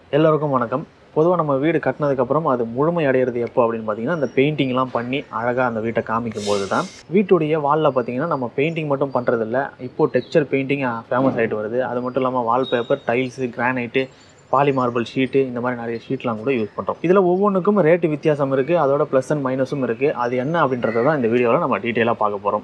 எல்லோருக்கும் வணக்கம் பொதுவாக நம்ம வீடு கட்டினதுக்கப்புறம் அது முழுமை அடையிறது எப்போ அப்படின்னு பார்த்தீங்கன்னா அந்த பெயிண்டிங்லாம் பண்ணி அழகாக அந்த வீட்டை காமிக்கும் போது தான் வீட்டுடைய வாலில் பார்த்தீங்கன்னா நம்ம பெயிண்டிங் மட்டும் பண்ணுறதில்ல இப்போது டெக்ஸ்சர் பெயிண்டிங் ஃபேமஸ் ஆகிட்டு வருது அது மட்டும் இல்லாமல் wallpaper tiles granite poly marble sheet இந்த மாதிரி நிறைய ஷீட்லாம் கூட யூஸ் பண்ணுறோம் இதில் ஒவ்வொன்றுக்கும் ரேட்டு வித்தியாசம் இருக்குது அதோட ப்ளஸ் அண்ட் மைனஸும் இருக்குது அது என்ன அப்படின்றத தான் இந்த வீடியோவில் நம்ம டீட்டெயிலாக பார்க்க போகிறோம்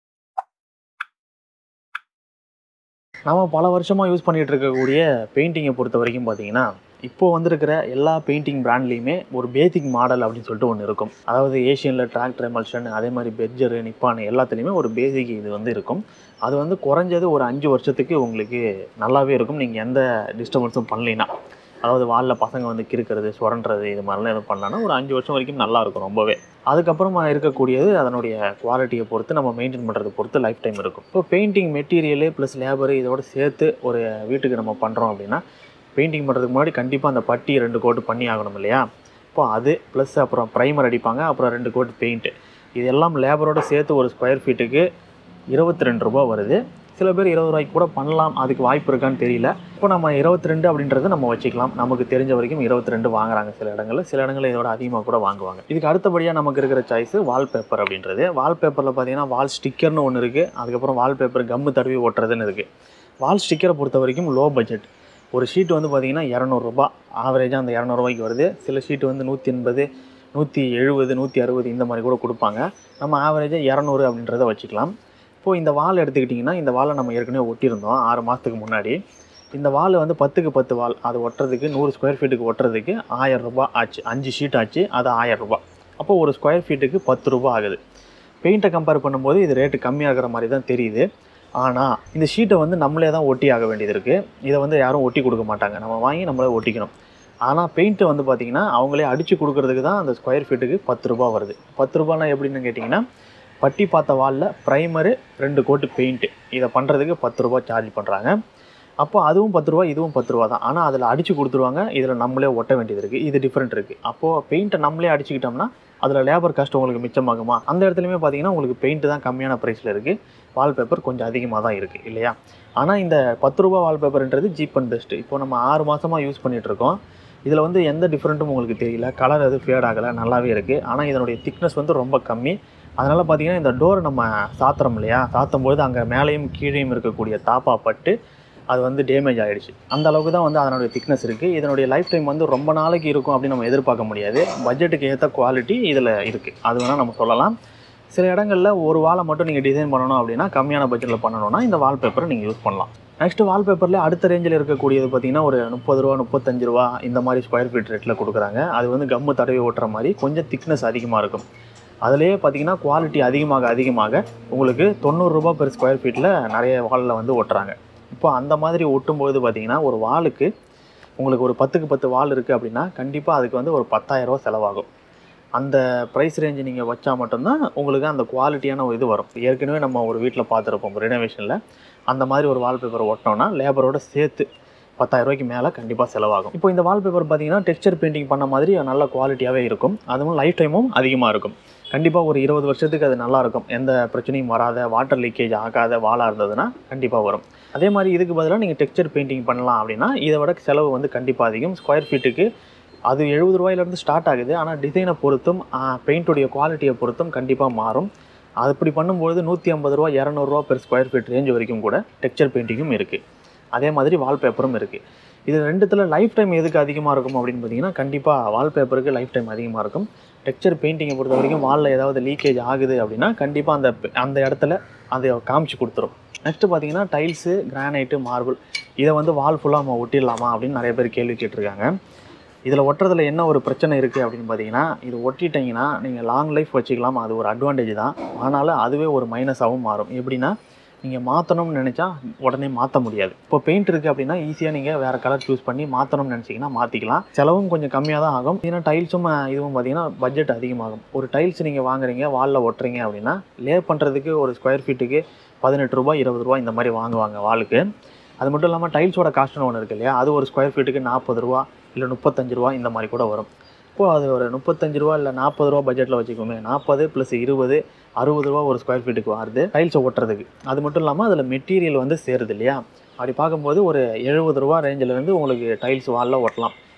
நம்ம பல வருஷமாக யூஸ் பண்ணிகிட்டு இருக்கக்கூடிய பெயிண்டிங்கை பொறுத்த வரைக்கும் பார்த்தீங்கன்னா இப்போ வந்திருக்கிற எல்லா பெயிண்டிங் பிராண்ட்லேயுமே ஒரு பேசிக் மாடல் அப்படின்னு சொல்லிட்டு ஒன்று இருக்கும் அதாவது ஏஷியனில் டிராக்டர் எமல்ஷன் அதே மாதிரி பெட்ஜரு நிப்பான் எல்லாத்துலேயுமே ஒரு பேசிக் இது வந்து இருக்கும் அது வந்து குறைஞ்சது ஒரு அஞ்சு வருஷத்துக்கு உங்களுக்கு நல்லாவே இருக்கும் நீங்கள் எந்த டிஸ்டர்பன்ஸும் பண்ணலைன்னா அதாவது வாலில் பசங்க வந்து கிறுக்கிறது சுரண்டுறது இது மாதிரிலாம் எதுவும் பண்ணாங்கன்னா ஒரு அஞ்சு வருஷம் வரைக்கும் நல்லா இருக்கும் ரொம்பவே அதுக்கப்புறமா இருக்கக்கூடியது அதனுடைய குவாலிட்டியை பொறுத்து நம்ம மெயின்டைன் பண்ணுறதை பொறுத்து லைஃப் டைம் இருக்கும் இப்போ பெயிண்டிங் மெட்டீரியலு ப்ளஸ் லேபரு இதோட சேர்த்து ஒரு வீட்டுக்கு நம்ம பண்ணுறோம் அப்படின்னா பெயிண்டிங் பண்ணுறதுக்கு முன்னாடி கண்டிப்பாக அந்த பட்டி ரெண்டு கோட்டு பண்ணி ஆகணும் இல்லையா இப்போ அது ப்ளஸ் அப்புறம் ப்ரைமர் அடிப்பாங்க அப்புறம் ரெண்டு கோட் பெயிண்ட்டு இது எல்லாம் லேபரோட சேர்த்து ஒரு ஸ்கொயர் ஃபீட்டுக்கு இருபத்தி ரெண்டு ரூபா வருது சில பேர் இருபது ரூபாய்க்கு கூட பண்ணலாம் அதுக்கு வாய்ப்பு இருக்கான்னு தெரியல இப்போ நம்ம இருபத்தி ரெண்டு அப்படின்றத நம்ம வச்சுக்கலாம் நமக்கு தெரிஞ்ச வரைக்கும் இருபத்தி ரெண்டு வாங்குறாங்க சில இடங்களில் சில இடங்களில் இதோட அதிகமாக கூட வாங்குவாங்க இதுக்கு அடுத்தபடியாக நமக்கு இருக்கிற சாய்ஸ் வால்பேப்பர் அப்படின்றது வால்பேப்பரில் பார்த்தீங்கன்னா வால் ஸ்டிக்கர்னு ஒன்று இருக்குது அதுக்கப்புறம் வால்பேப்பர் கம்மு தடவி ஒட்டுறதுன்னு இருக்குது வால் ஸ்டிக்கரை பொறுத்த வரைக்கும் லோ பட்ஜெட் ஒரு ஷீட் வந்து பார்த்திங்கன்னா இரநூறுபா ஆவரேஜாக அந்த இரநூறுபாய்க்கு வருது சில ஷீட் வந்து நூற்றி எண்பது நூற்றி எழுபது நூற்றி அறுபது இந்த மாதிரி கூட கொடுப்பாங்க நம்ம ஆவரேஜாக இரநூறு அப்படின்றத வச்சுக்கலாம் இப்போது இந்த வால் எடுத்துக்கிட்டிங்கன்னா இந்த வாலை நம்ம ஏற்கனவே ஒட்டியிருந்தோம் ஆறு மாதத்துக்கு முன்னாடி இந்த வால் வந்து பத்துக்கு பத்து வால் அது ஒட்டுறதுக்கு நூறு ஸ்கொயர் ஃபீட்டுக்கு ஒட்டுறதுக்கு ஆயிரம் ரூபாய் ஆச்சு அஞ்சு ஷீட் ஆச்சு அது ஆயிரம் ரூபாய் அப்போ ஒரு ஸ்கொயர் ஃபீட்டுக்கு பத்து ரூபா ஆகுது பெயிண்ட்டை கம்பேர் பண்ணும்போது இது ரேட்டு கம்மியாகிற மாதிரி தான் தெரியுது ஆனால் இந்த ஷீட்டை வந்து நம்மளே தான் ஒட்டி ஆக வேண்டியது இருக்குது இதை வந்து யாரும் ஒட்டி கொடுக்க மாட்டாங்க நம்ம வாங்கி நம்மளே ஒட்டிக்கணும் ஆனால் பெயிண்ட்டு வந்து பார்த்திங்கன்னா அவங்களே அடித்து கொடுக்கறதுக்கு தான் அந்த ஸ்கொயர் ஃபீட்டுக்கு பத்து ரூபா வருது பத்து ரூபானா எப்படின்னு கேட்டிங்கன்னா பட்டி பார்த்த வாலில் ப்ரைமரு ரெண்டு கோட்டு பெயிண்ட்டு இதை பண்ணுறதுக்கு பத்து ரூபா சார்ஜ் பண்ணுறாங்க அப்போ அதுவும் பத்து ரூபா இதுவும் பத்து ரூபா தான் ஆனால் அதில் அடித்து கொடுத்துருவாங்க இதில் நம்மளே ஒட்ட வேண்டியது இருக்குது இது டிஃப்ரெண்ட் இருக்குது அப்போது பெயிண்ட்டை நம்மளே அடிச்சுக்கிட்டோம்னா அதில் லேபர் காஸ்ட் உங்களுக்கு மிச்சமாகுமா அந்த இடத்துலையுமே பார்த்தீங்கன்னா உங்களுக்கு பெயிண்ட்டு தான் கம்மியான ப்ரைஸில் இருக்குது வால்பேப்பர் கொஞ்சம் அதிகமாக தான் இருக்குது இல்லையா ஆனால் இந்த பத்து ரூபா வால்பேப்பர்ன்றது சீப் அண்ட் பெஸ்ட்டு இப்போ நம்ம ஆறு மாதமாக யூஸ் பண்ணிகிட்ருக்கோம் இதில் வந்து எந்த டிஃப்ரெண்ட்டும் உங்களுக்கு தெரியல கலர் எதுவும் ஃபேட் ஆகலை நல்லாவே இருக்குது ஆனால் இதனுடைய திக்னஸ் வந்து ரொம்ப கம்மி அதனால் பார்த்தீங்கன்னா இந்த டோர் நம்ம சாத்துறோம் இல்லையா சாத்தும் பொழுது அங்கே மேலேயும் கீழேயும் இருக்கக்கூடிய தாப்பா பட்டு அது வந்து டேமேஜ் ஆகிடுச்சு அந்த அளவுக்கு தான் வந்து அதனுடைய திக்னஸ் இருக்குது இதனுடைய லைஃப் டைம் வந்து ரொம்ப நாளைக்கு இருக்கும் அப்படின்னு நம்ம எதிர்பார்க்க முடியாது பட்ஜெட்டுக்கு ஏற்ற குவாலிட்டி இதில் இருக்குது அது வேணால் நம்ம சொல்லலாம் சில இடங்களில் ஒரு வாலை மட்டும் நீங்கள் டிசைன் பண்ணணும் அப்படின்னா கம்மியான பட்ஜெட்டில் பண்ணணும்னா இந்த வால்பேப்பரை நீங்கள் யூஸ் பண்ணலாம் நெக்ஸ்ட்டு வால்பேப்பரில் அடுத்த ரேஞ்சில் இருக்கக்கூடியது பார்த்தீங்கன்னா ஒரு முப்பது ரூபா முப்பத்தஞ்சு ரூபா இந்த மாதிரி ஸ்கொயர் ஃபீட் ரேட்டில் கொடுக்குறாங்க அது வந்து கம்மு தடவி ஓட்டுற மாதிரி கொஞ்சம் திக்னஸ் அதிகமாக இருக்கும் அதுலேயே பார்த்தீங்கன்னா குவாலிட்டி அதிகமாக அதிகமாக உங்களுக்கு தொண்ணூறுரூபா பெர் ஸ்கொயர் ஃபீட்டில் நிறைய வாலில் வந்து ஒட்டுறாங்க இப்போ அந்த மாதிரி ஒட்டும்போது பார்த்தீங்கன்னா ஒரு வாலுக்கு உங்களுக்கு ஒரு பத்துக்கு பத்து வால் இருக்குது அப்படின்னா கண்டிப்பாக அதுக்கு வந்து ஒரு பத்தாயிரரூவா செலவாகும் அந்த ப்ரைஸ் ரேஞ்சு நீங்கள் வச்சா மட்டும்தான் உங்களுக்கு அந்த குவாலிட்டியான ஒரு இது வரும் ஏற்கனவே நம்ம ஒரு வீட்டில் பார்த்துருப்போம் ரினோவேஷனில் அந்த மாதிரி ஒரு வால்பேப்பர் ஒட்டினோன்னா லேபரோட சேர்த்து பத்தாயிரம் ரூபாய்க்கு மேலே கண்டிப்பாக செலவாகும் இப்போ இந்த வால்பேப்பர் பார்த்தீங்கன்னா டெக்ஸ்சர் பெயிண்டிங் பண்ண மாதிரி நல்ல குவாலிட்டியாகவே இருக்கும் அதுவும் லைஃப் டைமும் அதிகமாக இருக்கும் கண்டிப்பாக ஒரு இருபது வருஷத்துக்கு அது நல்லா இருக்கும் எந்த பிரச்சனையும் வராத வாட்டர் லீக்கேஜ் ஆகாத வாலாக இருந்ததுன்னா கண்டிப்பாக வரும் அதே மாதிரி இதுக்கு பதிலாக நீங்கள் டெக்ஸ்சர் பெயிண்டிங் பண்ணலாம் அப்படின்னா இதை விட செலவு வந்து கண்டிப்பாக அதிகம் ஸ்கொயர் ஃபீட்டுக்கு அது எழுபது ரூபாயிலேருந்து ஸ்டார்ட் ஆகுது ஆனால் டிசைனை பொறுத்தும் பெயிண்ட்டுடைய குவாலிட்டியை பொறுத்தும் கண்டிப்பாக மாறும் அது இப்படி பண்ணும்போது நூற்றி ஐம்பது ரூபா இரநூறுவா பெர் ஸ்கொயர் ஃபீட் ரேஞ்ச் வரைக்கும் கூட டெக்ஸ்சர் பெயிண்டிங்கும் இருக்குது அதே மாதிரி வால்பேப்பரும் இருக்குது இது ரெண்டுத்தில் லைஃப் டைம் எதுக்கு அதிகமாக இருக்கும் அப்படின்னு பார்த்தீங்கன்னா கண்டிப்பாக வால்பேப்பருக்கு லைஃப் டைம் அதிகமாக இருக்கும் டெக்ஸ்சர் பெயிண்டிங்கை பொறுத்த வரைக்கும் வாலில் ஏதாவது லீக்கேஜ் ஆகுது அப்படின்னா கண்டிப்பாக அந்த அந்த இடத்துல அதை காமிச்சு கொடுத்துரும் நெக்ஸ்ட்டு பார்த்தீங்கன்னா டைல்ஸு கிரானைட்டு மார்பிள் இதை வந்து வால் ஃபுல்லாக நம்ம ஒட்டிடலாமா அப்படின்னு நிறைய பேர் கேள்வி கேட்டிருக்காங்க இதில் ஒட்டுறதுல என்ன ஒரு பிரச்சனை இருக்குது அப்படின்னு பார்த்தீங்கன்னா இது ஒட்டிட்டீங்கன்னா நீங்கள் லாங் லைஃப் வச்சுக்கலாம் அது ஒரு அட்வான்டேஜ் தான் ஆனாலும் அதுவே ஒரு மைனஸாகவும் மாறும் எப்படின்னா நீங்கள் மாற்றணும்னு நினச்சா உடனே மாற்ற முடியாது இப்போ பெயிண்ட் இருக்குது அப்படின்னா ஈஸியாக நீங்கள் வேறு கலர் சூஸ் பண்ணி மாற்றணும்னு நினச்சிங்கன்னா மாற்றிக்கலாம் செலவும் கொஞ்சம் கம்மியாக தான் ஆகும் ஏன்னா டைல்ஸும் இதுவும் பார்த்தீங்கன்னா பட்ஜெட் அதிகமாகும் ஒரு டைல்ஸ் நீங்கள் வாங்குறீங்க வாலில் ஒட்டுறீங்க அப்படின்னா லே பண்ணுறதுக்கு ஒரு ஸ்கொயர் ஃபீட்டுக்கு பதினெட்டு ரூபாய் இருபது ரூபா இந்த மாதிரி வாங்குவாங்க வாலுக்கு அது மட்டும் இல்லாமல் டைல்ஸோட காஸ்ட்னு ஒன்று இருக்கு இல்லையா அது ஒரு ஸ்கொயர் ஃபீட்டுக்கு நாற்பது ரூபா இல்லை முப்பத்தஞ்சு ரூபா இந்த மாதிரி கூட வரும் இப்போது அது ஒரு முப்பத்தஞ்சு ரூபா இல்லை நாற்பது ரூபா பட்ஜெட்டில் வச்சுக்கோமே நாற்பது ப்ளஸ் இருபது அறுபது ரூபா ஒரு ஸ்கொயர் ஃபீட்டுக்கு வருது டைல்ஸை ஒட்டுறதுக்கு அது மட்டும் இல்லாமல் அதில் மெட்டீரியல் வந்து சேருது இல்லையா அப்படி பார்க்கும்போது ஒரு எழுபது ரூபா ரேஞ்சிலேருந்து உங்களுக்கு டைல்ஸ் வாலில் ஒட்டலாம்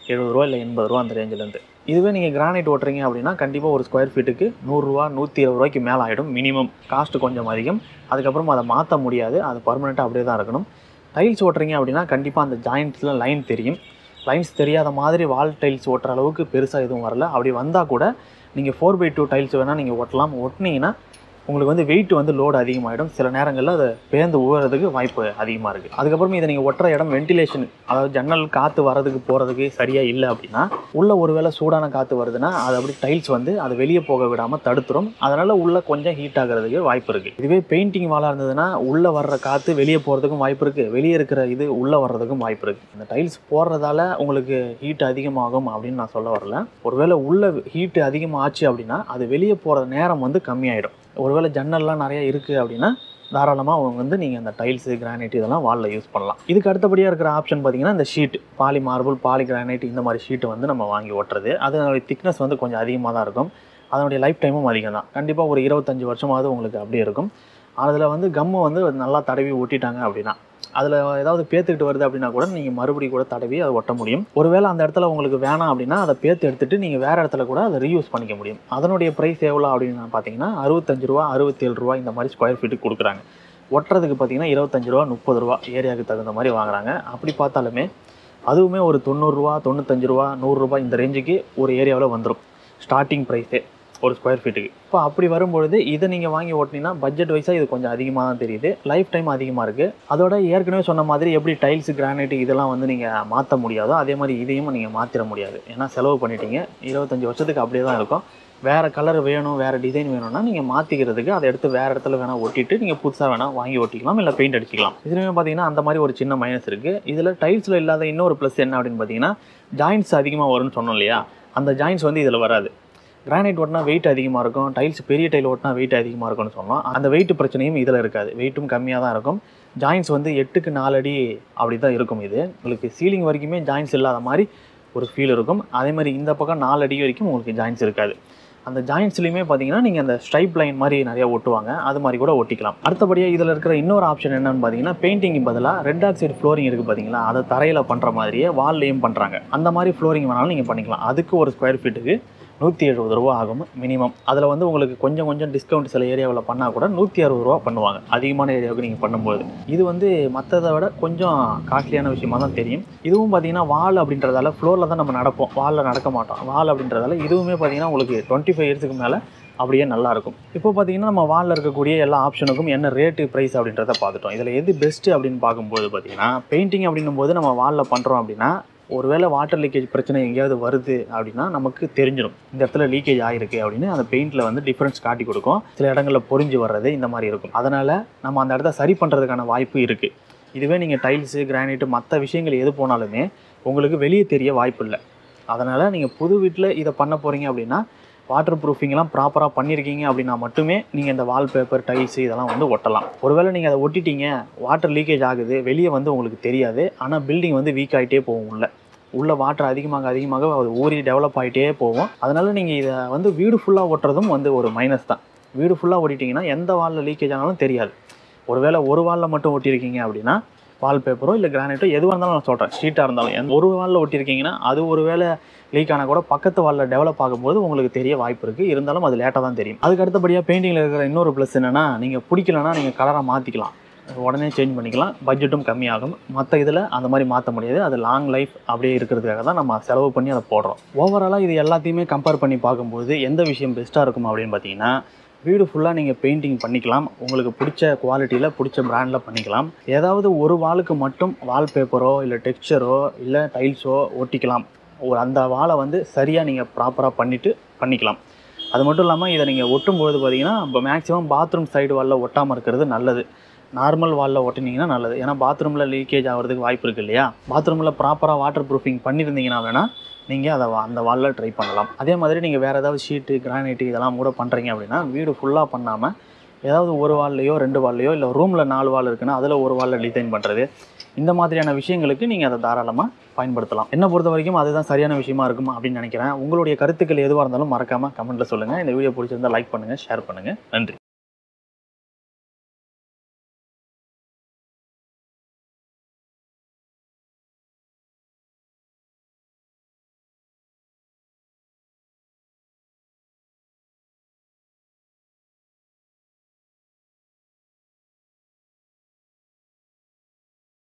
எழுபது ரூபா இல்லை எண்பது ரூபா அந்த ரேஞ்சிலேருந்து இதுவே நீங்கள் கிரானைட் ஓட்டுறீங்க அப்படின்னா கண்டிப்பாக ஒரு ஸ்கொயர் ஃபீட்டுக்கு நூறுரூவா நூற்றி இருபது ரூபாய்க்கு மேலே ஆகிடும் மினிமம் காஸ்ட்டு கொஞ்சம் அதிகம் அதுக்கப்புறம் அதை மாற்ற முடியாது அது பர்மனெண்ட்டாக அப்படியே தான் இருக்கணும் டைல்ஸ் ஓட்டுறீங்க அப்படின்னா கண்டிப்பாக அந்த ஜாயிண்ட்ஸில் லைன் தெரியும் லைன்ஸ் தெரியாத மாதிரி வால் டைல்ஸ் ஓட்டுற அளவுக்கு பெருசாக எதுவும் வரல அப்படி வந்தால் கூட நீங்கள் ஃபோர் பை டூ டைல்ஸ் வேணால் நீங்கள் ஓட்டலாம் ஒட்டினீங்கன்னா உங்களுக்கு வந்து வெயிட் வந்து லோடு அதிகமாகிடும் சில நேரங்களில் அது பேர்ந்து ஊறதுக்கு வாய்ப்பு அதிகமாக இருக்குது அதுக்கப்புறம் இதை நீங்கள் ஒட்டுற இடம் வென்டிலேஷன் அதாவது ஜன்னல் காற்று வரதுக்கு போகிறதுக்கு சரியாக இல்லை அப்படின்னா உள்ள ஒருவேளை சூடான காற்று வருதுன்னா அது அப்படி டைல்ஸ் வந்து அது வெளியே போக விடாமல் தடுத்துரும் அதனால் உள்ள கொஞ்சம் ஹீட் ஆகிறதுக்கு வாய்ப்பு இருக்குது இதுவே பெயிண்டிங் வாலாக இருந்ததுன்னா உள்ளே வர்ற காற்று வெளியே போகிறதுக்கும் வாய்ப்பு இருக்குது வெளியே இருக்கிற இது உள்ளே வர்றதுக்கும் வாய்ப்பு இருக்குது இந்த டைல்ஸ் போடுறதால உங்களுக்கு ஹீட் அதிகமாகும் அப்படின்னு நான் சொல்ல வரல ஒருவேளை உள்ள ஹீட் அதிகமாச்சு அப்படின்னா அது வெளியே போகிற நேரம் வந்து கம்மியாயிடும் ஒருவேளை ஜன்னல்லாம் நிறைய இருக்குது அப்படின்னா தாராளமாக அவங்க வந்து நீங்கள் அந்த டைல்ஸு கிரானைட் இதெல்லாம் வாலில் யூஸ் பண்ணலாம் இதுக்கு அடுத்தபடியாக இருக்கிற ஆப்ஷன் பார்த்தீங்கன்னா இந்த sheet poly marble poly granite இந்த மாதிரி ஷீட்டு வந்து நம்ம வாங்கி ஓட்டுறது அதனுடைய திக்னஸ் வந்து கொஞ்சம் அதிகமாக தான் இருக்கும் அதனுடைய லைஃப் டைமும் அதிகம் தான் கண்டிப்பாக ஒரு இருபத்தஞ்சி வருஷமாவது உங்களுக்கு அப்படியே இருக்கும் அதில் வந்து கம்மு வந்து நல்லா தடவி ஒட்டிட்டாங்க அப்படின்னா அதில் ஏதாவது பேத்துக்கிட்டு வருது அப்படின்னா கூட நீங்கள் மறுபடியும் கூட தடவி அதை ஒட்ட முடியும் ஒருவேளை அந்த இடத்துல உங்களுக்கு வேணாம் அப்படின்னா அதை பேத்து எடுத்துட்டு நீங்கள் வேறு இடத்துல கூட அதை ரீயூஸ் பண்ணிக்க முடியும் அதனுடைய ப்ரைஸ் எவ்வளோ அப்படின்னு பார்த்தீங்கன்னா அறுபத்தஞ்சு ரூபா அறுபத்தேழு ரூபா இந்த மாதிரி ஸ்கொயர் ஃபீட்டுக்கு கொடுக்குறாங்க ஒட்டுறதுக்கு பார்த்தீங்கன்னா இருபத்தஞ்சு ரூபா முப்பது ரூபா ஏரியாவுக்கு தகுந்த மாதிரி வாங்குறாங்க அப்படி பார்த்தாலுமே அதுவுமே ஒரு தொண்ணூறுரூவா தொண்ணூத்தஞ்சு ரூபா நூறுரூபா இந்த ரேஞ்சுக்கு ஒரு ஏரியாவில் வந்துடும் ஸ்டார்டிங் ப்ரைஸே ஒரு ஸ்கொயர் ஃபீட்டுக்கு இப்போ அப்படி வரும்பொழுது இதை நீங்கள் வாங்கி ஓட்டினீங்கன்னா பட்ஜெட் வைஸாக இது கொஞ்சம் அதிகமாக தான் தெரியுது லைஃப் டைம் அதிகமாக இருக்குது அதோட ஏற்கனவே சொன்ன மாதிரி எப்படி டைல்ஸ் கிரானைட் இதெல்லாம் வந்து நீங்கள் மாற்ற முடியாதோ அதே மாதிரி இதையும் நீங்கள் மாற்றிட முடியாது ஏன்னா செலவு பண்ணிட்டீங்க இருபத்தஞ்சி வருஷத்துக்கு அப்படியே தான் இருக்கும் வேறு கலர் வேணும் வேறு டிசைன் வேணும்னா நீங்கள் மாற்றிக்கிறதுக்கு அதை எடுத்து வேறு இடத்துல வேணால் ஒட்டிட்டு நீங்கள் புதுசாக வேணால் வாங்கி ஒட்டிக்கலாம் இல்லை பெயிண்ட் அடிச்சிக்கலாம் இதுலேயுமே பார்த்தீங்கன்னா அந்த மாதிரி ஒரு சின்ன மைனஸ் இருக்குது இதில் டைல்ஸில் இல்லாத இன்னொரு ப்ளஸ் என்ன அப்படின்னு பார்த்தீங்கன்னா ஜாயின்ட்ஸ் அதிகமாக வரும்னு சொன்னோம் இல்லையா அந்த ஜாயின்ட்ஸ் வந்து இதில் வராது கிரானைட் ஓட்டினா வெயிட் அதிகமாக இருக்கும் டைல்ஸ் பெரிய டைல் ஓட்டினா வெயிட் அதிகமாக இருக்கும்னு சொன்னோம் அந்த வெயிட் பிரச்சனையும் இதில் இருக்காது வெயிட்டும் கம்மியாக தான் இருக்கும் ஜாயின்ட்ஸ் வந்து எட்டுக்கு நாலு அடி அப்படி தான் இருக்கும் இது உங்களுக்கு சீலிங் வரைக்குமே ஜாயின்ட்ஸ் இல்லாத மாதிரி ஒரு ஃபீல் இருக்கும் அதே மாதிரி இந்த பக்கம் நாலு அடி வரைக்கும் உங்களுக்கு ஜாயின்ட்ஸ் இருக்காது அந்த ஜாயின்ட்ஸ்லையுமே பார்த்தீங்கன்னா நீங்கள் அந்த ஸ்ட்ரைப் லைன் மாதிரி நிறைய ஒட்டுவாங்க அது மாதிரி கூட ஒட்டிக்கலாம் அடுத்தபடியாக இதில் இருக்கிற இன்னொரு ஆப்ஷன் என்னன்னு பார்த்தீங்கன்னா பெயிண்டிங் பதிலாக ரெட் ஆக்சைடு ஃப்ளோரிங் இருக்குது பார்த்தீங்களா அதை தரையில் பண்ணுற மாதிரியே வால்லையும் பண்ணுறாங்க அந்த மாதிரி ஃப்ளோரிங் வேணாலும் நீங்கள் பண்ணிக்கலாம் அதுக்கு ஒரு ஸ்கொயர் ஃபீட்டுக்கு நூற்றி எழுபது ரூபா ஆகும் மினிமம் அதில் வந்து உங்களுக்கு கொஞ்சம் கொஞ்சம் டிஸ்கவுண்ட் சில ஏரியாவில் பண்ணால் கூட நூற்றி அறுபது ரூபா பண்ணுவாங்க அதிகமான ஏரியாவுக்கு நீங்கள் பண்ணும்போது இது வந்து மற்றதை விட கொஞ்சம் காஸ்ட்லியான விஷயமா தான் தெரியும் இதுவும் பார்த்தீங்கன்னா வால் அப்படின்றதால ஃப்ளோரில் தான் நம்ம நடப்போம் வாலில் நடக்க மாட்டோம் வால் அப்படின்றதால இதுவுமே பார்த்தீங்கன்னா உங்களுக்கு டுவெண்ட்டி ஃபைவ் இயர்ஸுக்கு மேலே அப்படியே நல்லா இருக்கும் இப்போ பார்த்தீங்கன்னா நம்ம வாலில் இருக்கக்கூடிய எல்லா ஆப்ஷனுக்கும் என்ன ரேட்டு ப்ரைஸ் அப்படின்றத பார்த்துட்டோம் இதில் எது பெஸ்ட்டு அப்படின்னு பார்க்கும்போது பார்த்தீங்கன்னா பெயிண்டிங் அப்படின்னும் போது நம்ம வாலில் பண்ணுறோம் அப்படின்னா ஒருவேளை வாட்டர் லீக்கேஜ் பிரச்சனை எங்கேயாவது வருது அப்படின்னா நமக்கு தெரிஞ்சிடும் இந்த இடத்துல லீக்கேஜ் ஆகிருக்கு அப்படின்னு அந்த பெயிண்டில் வந்து டிஃப்ரென்ஸ் காட்டி கொடுக்கும் சில இடங்களில் பொறிஞ்சு வர்றது இந்த மாதிரி இருக்கும் அதனால் நம்ம அந்த இடத்த சரி பண்ணுறதுக்கான வாய்ப்பு இருக்குது இதுவே நீங்கள் டைல்ஸு கிரானைட்டு மற்ற விஷயங்கள் எது போனாலுமே உங்களுக்கு வெளியே தெரிய வாய்ப்பு இல்லை அதனால் நீங்கள் புது வீட்டில் இதை பண்ண போகிறீங்க அப்படின்னா வாட்டர் ப்ரூஃபிங்லாம் ப்ராப்பராக பண்ணியிருக்கீங்க அப்படின்னா மட்டுமே நீங்கள் இந்த வால்பேப்பர் டைல்ஸ் இதெல்லாம் வந்து ஒட்டலாம் ஒருவேளை நீங்கள் அதை ஒட்டிட்டீங்க வாட்டர் லீக்கேஜ் ஆகுது வெளியே வந்து உங்களுக்கு தெரியாது ஆனால் பில்டிங் வந்து வீக் ஆகிட்டே போகும் உள்ள உள்ள வாட்டர் அதிகமாக அதிகமாக அது ஊறி டெவலப் ஆகிட்டே போகும் அதனால் நீங்கள் இதை வந்து வீடு ஃபுல்லாக ஓட்டுறதும் வந்து ஒரு மைனஸ் தான் வீடு ஃபுல்லாக ஓட்டிட்டிங்கன்னா எந்த வாலில் லீக்கேஜ் ஆனாலும் தெரியாது ஒருவேளை ஒரு வாலில் மட்டும் ஒட்டியிருக்கீங்க அப்படின்னா வால்பேப்பரோ இல்லை கிரானைட்டோ எதுவாக இருந்தாலும் நான் சொல்கிறேன் ஷீட்டாக இருந்தாலும் எந்த ஒரு வாலில் ஒட்டியிருக்கீங்கன்னா அது ஒரு வேளை லீக் ஆனால் கூட பக்கத்து வாலில் டெவலப் ஆகும்போது உங்களுக்கு தெரிய வாய்ப்பு இருக்குது இருந்தாலும் அது லேட்டாக தான் தெரியும் அதுக்கு அடுத்தபடியாக பெயிண்டிங்கில் இருக்கிற இன்னொரு ப்ளஸ் என்னென்னா நீங்கள் பிடிக்கலன்னா நீங்கள் கலராக மாற்றிக்கலாம் உடனே சேஞ்ச் பண்ணிக்கலாம் பட்ஜெட்டும் கம்மியாகும் மற்ற இதில் அந்த மாதிரி மாற்ற முடியாது அது லாங் லைஃப் அப்படியே இருக்கிறதுக்காக தான் நம்ம செலவு பண்ணி அதை போடுறோம் ஓவராலாக இது எல்லாத்தையுமே கம்பேர் பண்ணி பார்க்கும்போது எந்த விஷயம் பெஸ்ட்டாக இருக்கும் அப்படின்னு பார்த்தீங்கன்னா வீடு ஃபுல்லாக நீங்கள் பெயிண்டிங் பண்ணிக்கலாம் உங்களுக்கு பிடிச்ச குவாலிட்டியில் பிடிச்ச பிராண்டில் பண்ணிக்கலாம் ஏதாவது ஒரு வாலுக்கு மட்டும் வால்பேப்பரோ இல்லை டெக்ஸ்சரோ இல்லை டைல்ஸோ ஒட்டிக்கலாம் ஒரு அந்த வாலை வந்து சரியாக நீங்கள் ப்ராப்பராக பண்ணிவிட்டு பண்ணிக்கலாம் அது மட்டும் இல்லாமல் இதை நீங்கள் ஒட்டும்பொழுது பார்த்தீங்கன்னா இப்போ மேக்ஸிமம் பாத்ரூம் சைடு வாலில் ஒட்டாமல் இருக்கிறது நல்லது நார்மல் வாலில் ஒட்டினீங்கன்னா நல்லது ஏன்னா பாத்ரூமில் லீக்கேஜ் ஆகிறதுக்கு வாய்ப்பு இருக்குது இல்லையா பாத்ரூமில் ப்ராப்பராக வாட்டர் ப்ரூஃபிங் பண்ணியிருந்தீங்கன்னா வேணால் நீங்கள் அதை வா- அந்த வாலில் ட்ரை பண்ணலாம் அதே மாதிரி நீங்கள் வேறு ஏதாவது ஷீட்டு கிரானைட்டு இதெல்லாம் கூட பண்ணுறீங்க அப்படின்னா வீடு ஃபுல்லாக பண்ணாமல் ஏதாவது ஒரு வால்லையோ ரெண்டு வால்லையோ இல்லை ரூமில் நாலு வால் இருக்குன்னா அதில் ஒரு வாலில் டிசைன் பண்ணுறது இந்த மாதிரியான விஷயங்களுக்கு நீங்கள் அதை தாராளமாக பயன்படுத்தலாம் என்னை பொறுத்த வரைக்கும் அதுதான் சரியான விஷயமா இருக்கும் அப்படின்னு நினைக்கிறேன் உங்களுடைய கருத்துக்கள் எதுவாக இருந்தாலும் மறக்காமல் கமெண்ட்டில் சொல்லுங்கள் இந்த வீடியோ பிடிச்சிருந்தா லைக் பண்ணுங்கள் ஷேர் பண்ணுங்கள் நன்றி